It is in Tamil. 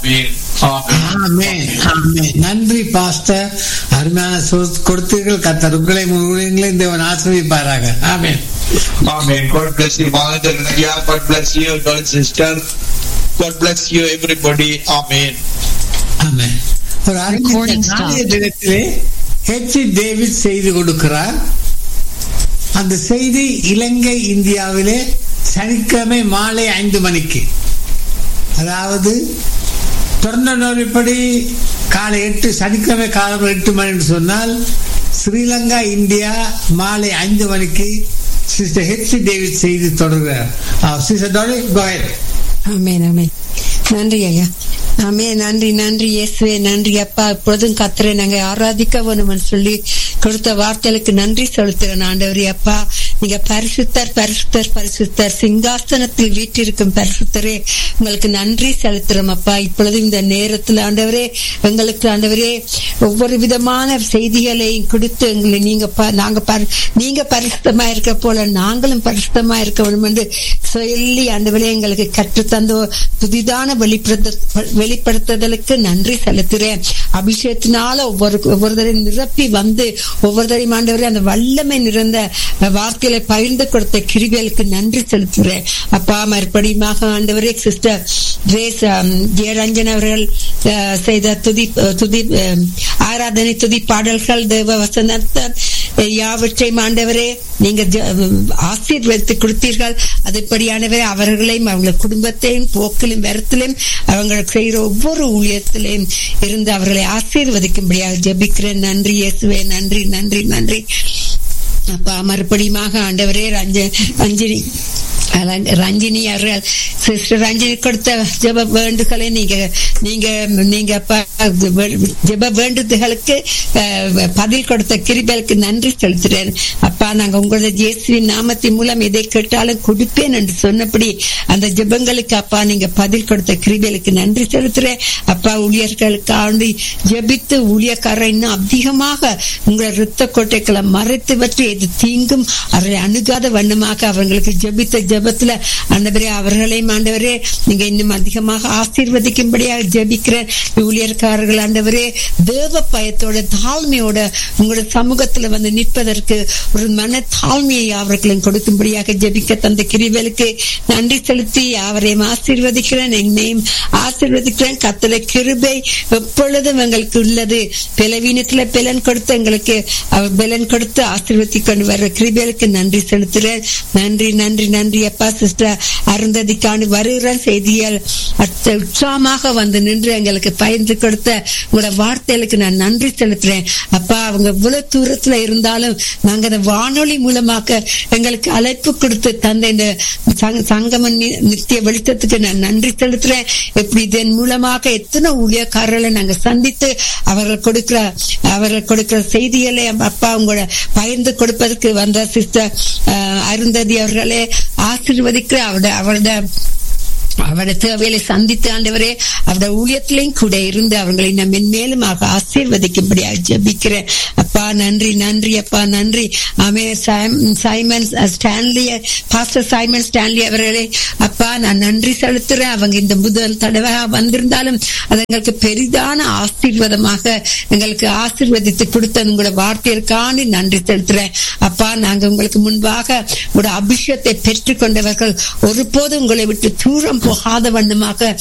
ஆமென், ஆமென். நன்றி பாஸ்டர் அருமையான சொல் கொடுத்தீர்கள் கத்தர் உங்களை உங்களையும் தேவன் ஆசிரியப்பாராக ஆமென் Amen. God bless you, Mother Lydia. God bless you, God sister. God bless you, everybody. Amen. ஆமென் ஒரு Recording அறிஞர் stop. நாளைய தினத்திலே ஹெச் டேவிட் செய்து கொடுக்கிறார் அந்த செய்தி இலங்கை இந்தியாவிலே சனிக்கிழமை மாலை ஐந்து மணிக்கு அதாவது தொடர்ந்தபடி காலை எட்டு சனிக்கிழமை காலம் எட்டு மணின்னு சொன்னால் ஸ்ரீலங்கா இந்தியா மாலை ஐந்து மணிக்கு சிஸ்டர் ஹெச் டேவிட் செய்தி தொடர்கிறார் சிஸ்டர் கோயல் ஆமென் ஆமென் நன்றி ஐயா ஆமே நன்றி நன்றி இயேசுவே நன்றி அப்பா இப்பொழுதும் கத்துறேன் நாங்க ஆராதிக்க வேணும்னு சொல்லி கொடுத்த வார்த்தைகளுக்கு நன்றி செலுத்துறேன் ஆண்டவரே அப்பா நீங்க பரிசுத்தர் பரிசுத்தர் பரிசுத்தர் சிங்காசனத்தில் வீட்டிருக்கும் பரிசுத்தரே உங்களுக்கு நன்றி செலுத்துறோம் அப்பா இப்பொழுது இந்த நேரத்தில் ஆண்டவரே எங்களுக்கு ஆண்டவரே ஒவ்வொரு விதமான செய்திகளையும் கொடுத்து எங்களை நீங்க ப- நாங்க பரி- நீங்க பரிசுத்தமா இருக்க போல நாங்களும் பரிசுத்தமா இருக்க வேண்டும் என்று சொல்லி ஆண்டவரே எங்களுக்கு கற்றுத்தந்த புதிதான வெளிப்படுத்த வெளிப்படுத்துதலுக்கு நன்றி செலுத்துறேன் அபிஷேகத்தினால ஒவ்வொரு ஒவ்வொருத்தரையும் நிரப்பி வந்து ஒவ்வொருத்தரையும் ஆண்டவரே அந்த வல்லமை நிறைந்த வார்த்தைகளை பகிர்ந்து கொடுத்த கிருபிகளுக்கு நன்றி செலுத்துறேன் அப்பா மறுபடியுமாக ஆண்டவரே சிஸ்டர் கிரேஸ் ஆம், ஜெயரஞ்சன் அவர்கள் அஹ், செய்த துதி துதி அஹ், ஆராதனை துதி பாடல்கள் தேவ வசனத்தன் யாவற்றையும் ஆண்டவரே நீங்க ஜ- ஆசீர்வதித்து கொடுத்தீர்கள் அதுபடியானவரே அவர்களையும் அவங்க குடும்பத்தையும் போக்கிலும் வரத்திலும் அவங்க செய்கிற ஒவ்வொரு ஊழியத்திலையும் இருந்து அவர்களை ஆசீர்வதிக்கும்படியாக ஜெபிக்கிறேன் நன்றி இயேசுவே நன்றி நன்றி நன்றி அப்பா மறுபடியுமாக ஆண்டவரே ரஞ்ச ரஞ்சினி அல- ரஞ்சினி அவர்கள் சிஸ்டர் ரஞ்சினி கொடுத்த ஜெப வேண்டுகளை நீங்க நீங்க நீங்க அப்பா ஜெப வேண்டுதல்களுக்கு அஹ், பதில் கொடுத்த கிருபலுக்கு நன்றி செலுத்துறேன் அப்பா நாங்க உங்களோட இயேசுவின் நாமத்தின் மூலம் எதை கேட்டாலும் கொடுப்பேன் என்று சொன்னபடி அந்த ஜெபங்களுக்கு அப்பா நீங்க பதில் கொடுத்த கிருபலுக்கு நன்றி செலுத்துறேன் அப்பா ஊழியர்களுக்கு ஆண்டு ஜெபித்து ஊழியக்காரர் இன்னும் அதிகமாக உங்களை ரத்த கோட்டைகளை மறைத்து வச்சு இது தீங்கும் அவர்களை அணுகாத வண்ணமாக அவங்களுக்கு ஜெபித்த ஜெபத்துல ஆண்டவரே அவர்களையும் ஆண்டவரே நீங்க இன்னும் அதிகமாக ஆசீர்வதிக்கும்படியாக ஜெபிக்கிறேன் ஊழியர்காரர்கள் ஆண்டவரே தேவ பயத்தோட தாழ்மையோட உங்களோட சமூகத்துல வந்து நிற்பதற்கு ஒரு மன தாழ்மையை அவர்களும் கொடுக்கும்படியாக ஜெபிக்க தந்த கிரிவலுக்கு நன்றி செலுத்தி அவரையும் ஆசீர்வதிக்கிறேன் என்னையும் ஆசீர்வதிக்கிறேன் கத்தல கிருபை எப்பொழுதும் எங்களுக்கு உள்ளது பலவீனத்துல பலன் கொடுத்து எங்களுக்கு அவர் பலன் கொடுத்து ஆசீர்வதி கொண்டு வர்ற கிருபைகளுக்கு நன்றி செலுத்துறேன் நன்றி நன்றி நன்றி அப்பா சிஸ்டர் அருந்ததிக்கான வருகிற செய்தியால் அத்த உற்சாகமாக வந்து நின்று எங்களுக்கு பயந்து கொடுத்த உங்களோட வார்த்தைகளுக்கு நான் நன்றி செலுத்துறேன் அப்பா அவங்க இவ்வளவு தூரத்துல இருந்தாலும் நாங்க அந்த வானொலி மூலமாக எங்களுக்கு அழைப்பு கொடுத்து தந்த இந்த சங்க- சங்கம நி- நித்திய வெளிச்சத்துக்கு நான் நன்றி செலுத்துறேன் எப்படி இதன் மூலமாக எத்தனை ஊழியக்காரர்களை நாங்க சந்தித்து அவர்கள் கொடுக்கிற அவர்கள் கொடுக்கிற செய்திகளை அப்பா உங்களோட பகிர்ந்து கொடுப்பதற்கு வந்த சிஸ்டர் அருந்ததி அவர்களே ஆசீர்வதிக்கிற அவருடைய அவருடைய அவருடைய தேவைகளை சந்தித்து ஆண்டவரே அவருடைய ஊழியத்திலையும் கூட இருந்து அவங்களை நான் மென்மேலும் ஆசீர்வதிக்கும்படியாக ஜெபிக்கிறேன் அப்பா நன்றி நன்றி அப்பா நன்றி ஆமே Simon Stanley pastor Simon Stanley அவர்களே அப்பா நான் நன்றி செலுத்துறேன் அவங்க இந்த முதல் தடவை வந்திருந்தாலும் அது எங்களுக்கு பெரிதான ஆசீர்வாதமாக எங்களுக்கு ஆசீர்வதித்து கொடுத்த உங்களோட வார்த்தைகளுக்கான நன்றி செலுத்துறேன் அப்பா நாங்க உங்களுக்கு முன்பாக உங்களோட அபிஷேகத்தை பெற்றுக் கொண்டவர்கள் ஒருபோதும் உங்களை விட்டு தூரம் போகாத வண்ணமாக